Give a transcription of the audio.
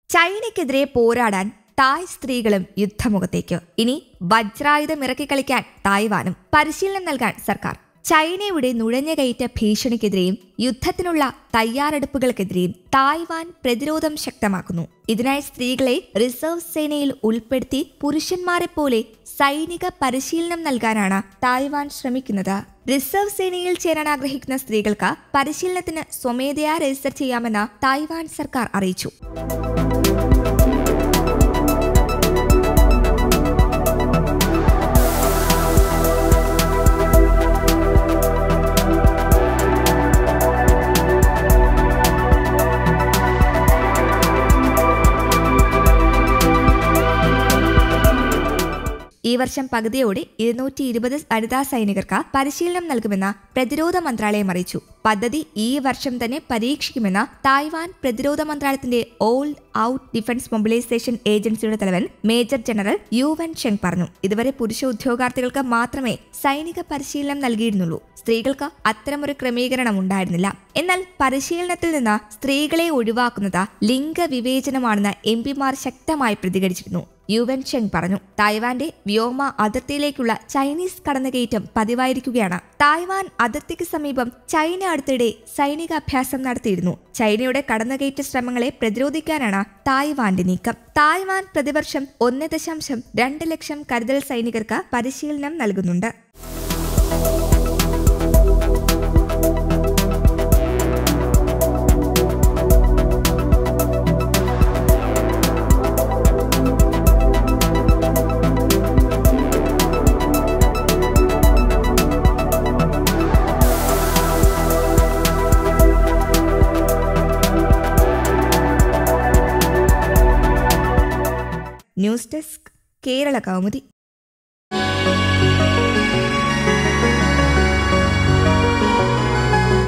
ചൈനയ്ക്കെതിരെ പോരാടാൻ തായ് സ്ത്രീകളും യുദ്ധമുഖത്തേക്ക് ഇനി വജ്രായുധം ഇറക്കി കളിക്കാൻ തായ്വാനും പരിശീലനം നൽകാൻ സർക്കാർ ചൈനയുടെ നുഴഞ്ഞുകയറ്റ ഭീഷണിക്കെതിരെയും യുദ്ധത്തിനുള്ള തയ്യാറെടുപ്പുകൾക്കെതിരെയും തായ്വാൻ പ്രതിരോധം ശക്തമാക്കുന്നു ഇതിനായി സ്ത്രീകളെ റിസർവ് സേനയിൽ ഉൾപ്പെടുത്തി പുരുഷന്മാരെ പോലെ സൈനിക പരിശീലനം നൽകാനാണ് തായ്വാൻ ശ്രമിക്കുന്നത് റിസർവ് സേനയിൽ ചേരാൻ ആഗ്രഹിക്കുന്ന സ്ത്രീകൾക്ക് പരിശീലനത്തിന് സ്വമേധയാ രജിസ്റ്റർ ചെയ്യാമെന്ന് തായ്വാൻ സർക്കാർ അറിയിച്ചു ഈ വർഷം പകുതിയോടെ ഇരുന്നൂറ്റി ഇരുപത് വനിതാ സൈനികർക്ക് പരിശീലനം നൽകുമെന്ന് പ്രതിരോധ മന്ത്രാലയം അറിയിച്ചു പദ്ധതി ഈ വർഷം തന്നെ പരീക്ഷിക്കുമെന്ന് തായ്വാൻ പ്രതിരോധ മന്ത്രാലയത്തിന്റെ ഓൾഡ് ഔട്ട് ഡിഫൻസ് മൊബിലൈസേഷൻ ഏജൻസിയുടെ തലവൻ മേജർ ജനറൽ യുവൻ ഷെങ് പറഞ്ഞു ഇതുവരെ പുരുഷ ഉദ്യോഗാർത്ഥികൾക്ക് മാത്രമേ സൈനിക പരിശീലനം നൽകിയിരുന്നുള്ളൂ സ്ത്രീകൾക്ക് അത്തരമൊരു ക്രമീകരണം ഉണ്ടായിരുന്നില്ല എന്നാൽ പരിശീലനത്തിൽ നിന്ന് സ്ത്രീകളെ ഒഴിവാക്കുന്നത് ലിംഗവിവേചനമാണെന്ന് എം പിമാർ ശക്തമായി പ്രതികരിച്ചിരുന്നു യുവൻ ഷെങ് പറഞ്ഞു തായ്വാന്റെ വ്യോമ അതിർത്തിയിലേക്കുള്ള ചൈനീസ് കടന്നുകയറ്റം പതിവായിരിക്കുകയാണ് തായ്വാൻ അതിർത്തിക്ക് സമീപം ചൈന അടുത്തിടെ സൈനിക അഭ്യാസം നടത്തിയിരുന്നു ചൈനയുടെ കടന്നുകയറ്റ ശ്രമങ്ങളെ പ്രതിരോധിക്കാനാണ് തായ്വാന്റെ നീക്കം തായ്വാൻ പ്രതിവർഷം ഒന്ന് ദശാംശം രണ്ട് ലക്ഷം കരുതൽ സൈനികർക്ക് പരിശീലനം നൽകുന്നുണ്ട് ന്യൂസ് ഡെസ്ക് കേരള കൗമുദി